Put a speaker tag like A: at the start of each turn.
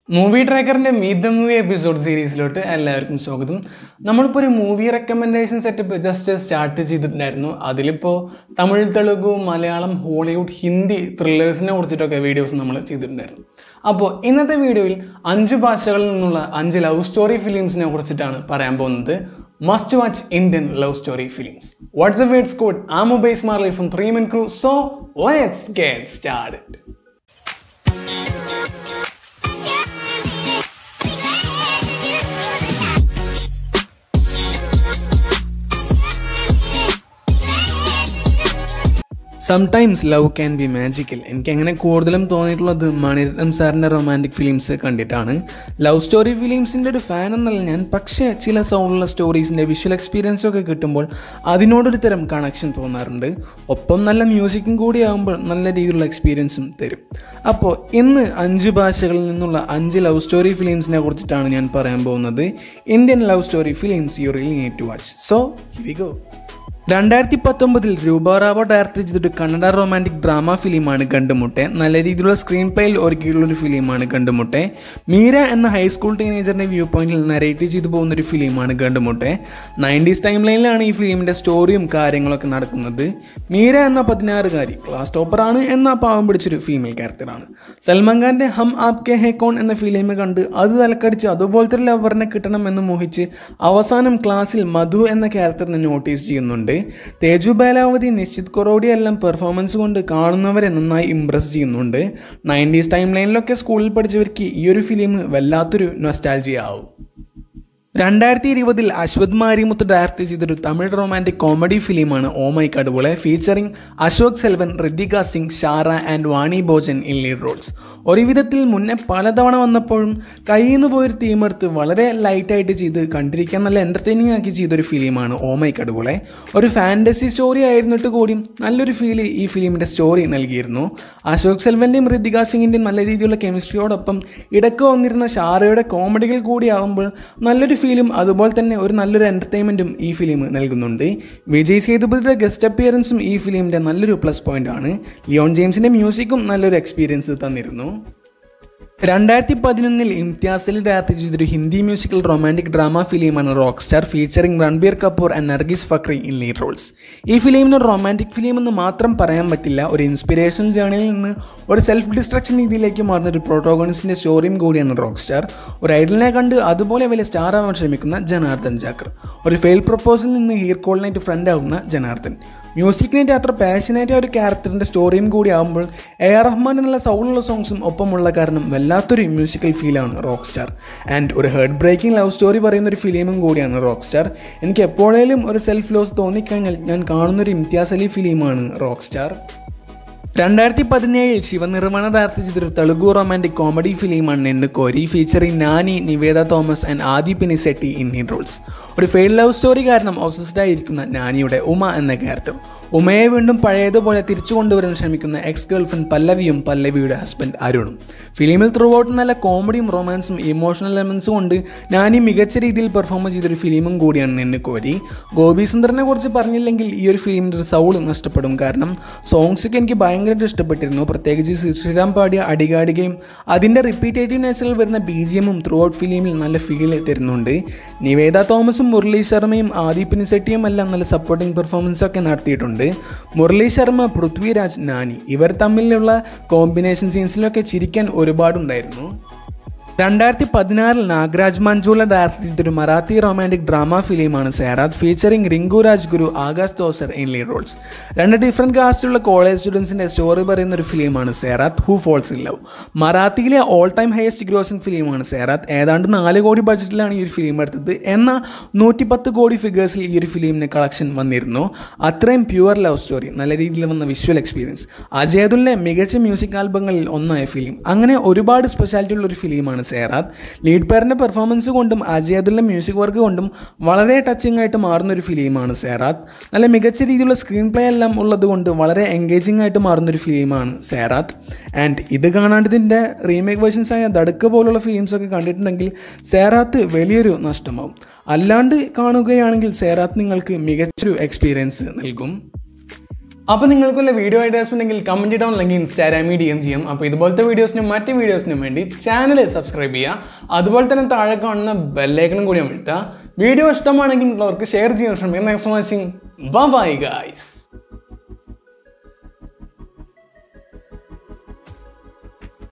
A: movie ട്രാക്കറിൻ്റെ meet the movie episode സീരീസിലോട്ട് എല്ലാവർക്കും സ്വാഗതം നമ്മളിപ്പോൾ ഒരു movie recommendation setup just start ചെയ്തിട്ടുണ്ടായിരുന്നു അതിലിപ്പോൾ തമിഴ് തെലുഗു മലയാളം ഹോളിവുഡ് ഹിന്ദി ത്രില്ലേഴ്സിനെ കുറിച്ചിട്ടൊക്കെ വീഡിയോസ് നമ്മൾ ചെയ്തിട്ടുണ്ടായിരുന്നു അപ്പോൾ ഇന്നത്തെ വീഡിയോയിൽ അഞ്ച് ഭാഷകളിൽ നിന്നുള്ള അഞ്ച് ലവ് സ്റ്റോറി ഫിലിംസിനെ കുറിച്ചിട്ടാണ് പറയാൻ പോകുന്നത് must watch Indian love story films what's a words code ആമു base Marley from three min crew so let's get start sometimes love can be magical എനിക്ക് അങ്ങനെ കൂടുതലും തോന്നിയിട്ടുള്ളത് മണിരത്നം സാറിൻ്റെ റൊമാൻറ്റിക് ഫിലിംസ് കണ്ടിട്ടാണ് ലവ് സ്റ്റോറി ഫിലിംസിൻ്റെ ഒരു ഫാൻ എന്നല്ല ഞാൻ പക്ഷേ ചില സൗണ്ടുള്ള സ്റ്റോറീസിൻ്റെ വിഷ്വൽ എക്സ്പീരിയൻസും ഒക്കെ കിട്ടുമ്പോൾ അതിനോടൊരു തരം കണക്ഷൻ തോന്നാറുണ്ട് ഒപ്പം നല്ല മ്യൂസിക്കും കൂടി ആകുമ്പോൾ നല്ല രീതിയിലുള്ള എക്സ്പീരിയൻസും തരും അപ്പോൾ ഇന്ന് അഞ്ച് ഭാഷകളിൽ നിന്നുള്ള അഞ്ച് ലവ് സ്റ്റോറി ഫിലിംസിനെ കുറിച്ചിട്ടാണ് ഞാൻ പറയാൻ പോകുന്നത് Indian love story films you really need to watch so he go രണ്ടായിരത്തി പത്തൊമ്പതിൽ രൂപ റാവോ ഡയറക്റ്റ് ചെയ്തൊരു കന്നഡ റൊമാൻറ്റിക് ഡ്രാമ ഫിലിമാണ് കണ്ടുമുട്ടെ നല്ല രീതിയിലുള്ള സ്ക്രീൻ പ്ലേയിൽ ഒരുക്കിയിട്ടുള്ള ഒരു ഫിലിമാണ് കണ്ടുമുട്ടെ മീര എന്ന ഹൈസ്കൂൾ ടീനേജറിൻ്റെ വ്യൂ പോയിന്റിൽ നരേറ്റ് ചെയ്തു പോകുന്ന ഒരു ഫിലിമാണ് കണ്ടുമുട്ടെ നയൻറ്റീസ് ടൈം ലൈനിലാണ് ഈ ഫിലിമിൻ്റെ സ്റ്റോറിയും കാര്യങ്ങളൊക്കെ നടക്കുന്നത് മീര എന്ന പതിനാറുകാരി ക്ലാസ് ടോപ്പറാണ് എന്ന പാവം പിടിച്ചൊരു ഫീമെയിൽ ക്യാരക്ടറാണ് സൽമാൻ ഖാൻ്റെ ഹം ആപ് കെ ഹെ കോൺ എന്ന ഫിലിം കണ്ട് അത് തലക്കടിച്ച് അതുപോലത്തെ ലവറിനെ കിട്ടണമെന്ന് മോഹിച്ച് അവസാനം ക്ലാസ്സിൽ മധു എന്ന ക്യാരക്ടറിനെ നോട്ടീസ് ചെയ്യുന്നുണ്ട് തേജു ബാലാവതി നിശ്ചിത് കൊറോഡി എല്ലാം പെർഫോമൻസ് കൊണ്ട് കാണുന്നവരെ നന്നായി ഇമ്പ്രസ് ചെയ്യുന്നുണ്ട് നയൻറ്റീസ് ടൈം ലൈനിലൊക്കെ സ്കൂളിൽ പഠിച്ചവർക്ക് ഈ ഒരു ഫിലിം വല്ലാത്തൊരു നൊസ്റ്റാൾജിയ ആവും രണ്ടായിരത്തി ഇരുപതിൽ അശ്വത് മാരിമുത്ത് ഡയറക്റ്റ് ചെയ്തൊരു തമിഴ് റൊമാൻറ്റിക് കോമഡി ഫിലിമാണ് oh my Kadavule featuring Ashok Selvan Ritika Singh Shara and Vani Bhojan in lead roles ഒരു വിധത്തിൽ മുന്നേ പലതവണ വന്നപ്പോഴും കയ്യിൽ നിന്ന് പോയൊരു തീമെടുത്ത് വളരെ ലൈറ്റായിട്ട് ചെയ്ത് കണ്ടിരിക്കാൻ നല്ല എൻ്റർടൈനിങ് ആക്കി ചെയ്തൊരു ഫിലിമാണ് ഓ മൈ കടുവളെ ഒരു ഫാൻറ്റസി സ്റ്റോറി ആയിരുന്നിട്ട് കൂടിയും നല്ലൊരു ഫീൽ ഈ ഫിലിമിൻ്റെ സ്റ്റോറി നൽകിയിരുന്നു അശോക് സെൽവൻ്റെയും ഋതിക സിംഗിൻ്റെയും നല്ല രീതിയിലുള്ള കെമിസ്ട്രിയോടൊപ്പം ഇടയ്ക്ക് വന്നിരുന്ന ഷാറയുടെ കോമഡികൾ കൂടിയാവുമ്പോൾ നല്ലൊരു ഫീലും അതുപോലെ തന്നെ ഒരു നല്ലൊരു എൻ്റർടൈൻമെൻറ്റും ഈ ഫിലിം നൽകുന്നുണ്ട് വിജയ് സേതുപതിയുടെ ഗസ്റ്റ് അപ്പിയറൻസും ഈ ഫിലിമിൻ്റെ നല്ലൊരു പ്ലസ് പോയിൻ്റ് ആണ് ലിയോൺ ജെയിംസിൻ്റെ മ്യൂസിക്കും നല്ലൊരു എക്സ്പീരിയൻസ് തന്നിരുന്നു രണ്ടായിരത്തി പതിനൊന്നിൽ ഇംതിയാസിൽ ഡയറക്റ്റ് ചെയ്തൊരു ഹിന്ദി മ്യൂസിക്കൽ റൊമാൻറ്റിക് ഡ്രാമ ഫിലിമാണ് rock star featuring Ranbir Kapoor and Nargis Fakhri in lead roles ഈ ഫിലിമിന് റൊമാൻറ്റിക് ഫിലിം എന്ന് മാത്രം പറയാൻ പറ്റില്ല ഒരു ഇൻസ്പിറേഷണൽ ജേണിയിൽ നിന്ന് ഒരു സെൽഫ് ഡിസ്ട്രക്ഷൻ രീതിയിലേക്ക് മാറുന്ന ഒരു പ്രോട്ടോഗണിസ്റ്റിൻ്റെ സ്റ്റോറിയും കൂടിയാണ് റോക്ക് സ്റ്റാർ ഒരു ഐഡലിനെ കണ്ട് അതുപോലെ വലിയ സ്റ്റാർ ആവാൻ ശ്രമിക്കുന്ന ജനാർദ്ദൻ ജാക്കർ ഒരു ഫെയിൽ പ്രപ്പോസലിൽ നിന്ന് ഹീർ കോളിനായിട്ട് ഫ്രണ്ട് ആവുന്ന ജനാർദ്ദൻ മ്യൂസിക്കിനായിട്ട് അത്ര പാഷനേറ്റ് ഒരു ക്യാരക്ടറിൻ്റെ സ്റ്റോറിയും കൂടി ആകുമ്പോൾ എ ആർ റഹ്മാൻ എന്നുള്ള സൗണ്ടുള്ള സോങ്സും ഒപ്പമുള്ള കാരണം വല്ലാത്തൊരു മ്യൂസിക്കൽ ഫീലാണ് റോക്ക് സ്റ്റാർ ആൻഡ് ഒരു ഹേർട്ട് ബ്രേക്കിംഗ് ലവ് സ്റ്റോറി പറയുന്ന ഒരു ഫിലിമും കൂടിയാണ് റോക്ക് സ്റ്റാർ എനിക്ക് എപ്പോഴേലും ഒരു സെൽഫ് ലോസ് തോന്നിക്കഴിഞ്ഞാൽ ഞാൻ കാണുന്നൊരു ഇംതിയാസ് അലി ഫിലിമാണ് റോക്ക് സ്റ്റാർ രണ്ടായിരത്തി പതിനേഴിൽ ശിവനിർമ്മാണ ഡയറക്റ്റ് ചെയ്തൊരു തെലുഗു റൊമാൻറ്റിക് കോമഡി ഫിലിമാണ് Ninnu Kori featuring Nani Niveda Thomas and Aadhi Pinisetty in ഹീൻ റോൾസ് ഒരു ഫെയിൽ ലവ് സ്റ്റോറി കാരണം ഒബ്സസ്ഡ് ആയിരിക്കുന്ന നാനിയുടെ ഉമ എന്ന ക്യാരക്ടർ ഉമയെ വീണ്ടും പഴയതുപോലെ തിരിച്ചു കൊണ്ടുവരാൻ ശ്രമിക്കുന്ന എക്സ് ഗേൾഫ്രണ്ട് പല്ലവിയും പല്ലവിയുടെ ഹസ്ബൻഡ് അരുണും ഫിലിമിൽ ത്രൂ ഔട്ട് നല്ല കോമഡിയും റൊമാൻസും ഇമോഷണൽ എലമെൻസും കൊണ്ട് നാനി മികച്ച രീതിയിൽ പെർഫോം ചെയ്തൊരു ഫിലിമും കൂടിയാണ് നെണ്ണുകോരി ഗോപി സുന്ദറിനെ കുറിച്ച് പറഞ്ഞില്ലെങ്കിൽ ഈ ഒരു ഫിലിമിൻ്റെ ഒരു സൗണ്ട് നഷ്ടപ്പെടും കാരണം സോങ്സൊക്കെ എനിക്ക് ഭയങ്കരമായിട്ട് ഇഷ്ടപ്പെട്ടിരുന്നു പ്രത്യേകിച്ച് ശ്രീറാം പാടിയ അടികാടികയും അതിൻ്റെ റിപ്പീറ്റേറ്റീവ് നേച്ചറിൽ വരുന്ന ബി ജി എമ്മും ത്രൂ ഔട്ട് ഫിലിമിൽ നല്ല ഫീൽ തരുന്നുണ്ട് നിവേദ തോമസും മുരളി ശർമ്മയും ആദി പിനിസെട്ടിയും എല്ലാം നല്ല സപ്പോർട്ടിംഗ് പെർഫോമൻസ് ഒക്കെ നടത്തിയിട്ടുണ്ട് മുരളി ശർമ്മ പൃഥ്വിരാജ് നാനി ഇവർ തമ്മിലുള്ള കോമ്പിനേഷൻ സീൻസിലൊക്കെ ചിരിക്കാൻ ഒരുപാടുണ്ടായിരുന്നു രണ്ടായിരത്തി പതിനാറിൽ നാഗരാജ് മഞ്ജുള ഡയറക്ട് ചെയ്തൊരു മറാത്തി റൊമാൻറ്റിക് ഡ്രാമ ഫിലിമാണ് Sairat featuring Rinku Rajguru Akash Thosar in lead roles രണ്ട് ഡിഫറെൻറ്റ് കാസ്റ്റുള്ള കോളേജ് സ്റ്റുഡൻസിൻ്റെ സ്റ്റോറി പറയുന്ന ഒരു ഫിലിമാണ് Sairat who falls in love മറാത്തിയിലെ ഓൾ ടൈം ഹയസ്റ്റ് ഗ്രോസിംഗ് ഫിലിമാണ് സേറാത്ത് ഏതാണ്ട് നാല് കോടി ബഡ്ജറ്റിലാണ് ഈ ഒരു ഫിലിം എടുത്തത് എന്നാൽ നൂറ്റി പത്ത് കോടി ഫിഗേഴ്സിൽ ഈ ഒരു ഫിലിമിന് കളക്ഷൻ വന്നിരുന്നു അത്രയും പ്യുവർ ലവ് സ്റ്റോറി നല്ല രീതിയിൽ വന്ന വിഷ്വൽ എക്സ്പീരിയൻസ് അജയതുലിൻ്റെ മികച്ച മ്യൂസിക് ആൽബങ്ങളിൽ ഒന്നായ ഫിലിം അങ്ങനെ ഒരുപാട് സ്പെഷ്യാലിറ്റി ഉള്ള ഒരു ഫിലിമാണ് സേറാത്ത് ലീഡ് പേരിൻ്റെ പെർഫോമൻസ് കൊണ്ടും അജയതുള്ള മ്യൂസിക് വർക്ക് കൊണ്ടും വളരെ ടച്ചിങ് ആയിട്ട് മാറുന്ന ഒരു ഫിലിമാണ് സേറാത്ത് നല്ല മികച്ച രീതിയിലുള്ള സ്ക്രീൻ പ്ലേ എല്ലാം ഉള്ളത് കൊണ്ട് വളരെ എൻഗേജിങ് ആയിട്ട് മാറുന്ന ഒരു ഫിലിമാണ് സേറാത്ത് ആൻഡ് ഇത് കാണാണ്ട് ഇതിൻ്റെ റീമേക്ക് വേർഷൻസ് ആയ ദടുക്ക് പോലുള്ള ഫിലിംസൊക്കെ കണ്ടിട്ടുണ്ടെങ്കിൽ സേറാത്ത് വലിയൊരു നഷ്ടമാവും അല്ലാണ്ട് കാണുകയാണെങ്കിൽ സേറാത്ത് നിങ്ങൾക്ക് മികച്ചൊരു എക്സ്പീരിയൻസ് നൽകും അപ്പോൾ നിങ്ങൾക്ക് വല്ല വീഡിയോ ഐഡിയാസ് ഉണ്ടെങ്കിൽ കമൻറ്റ് ഇടാൻ അല്ലെങ്കിൽ ഇൻസ്റ്റാഗ്രാമിൽ ഡി എം ചെയ്യാം അപ്പോൾ ഇതുപോലത്തെ വീഡിയോസിനും മറ്റ് വീഡിയോസിനും വേണ്ടി ചാനൽ സബ്സ്ക്രൈബ് ചെയ്യുക അതുപോലെ തന്നെ താഴെ കാണുന്ന ബെല്ലൈക്കണും കൂടി അമഴ്ത്തുക വീഡിയോ ഇഷ്ടമാണെങ്കിൽ ഉള്ളവർക്ക് ഷെയർ ചെയ്യാൻ ശ്രമിക്കുക മാക്സിമം വാച്ചിങ് ബൈ ഗൈസ്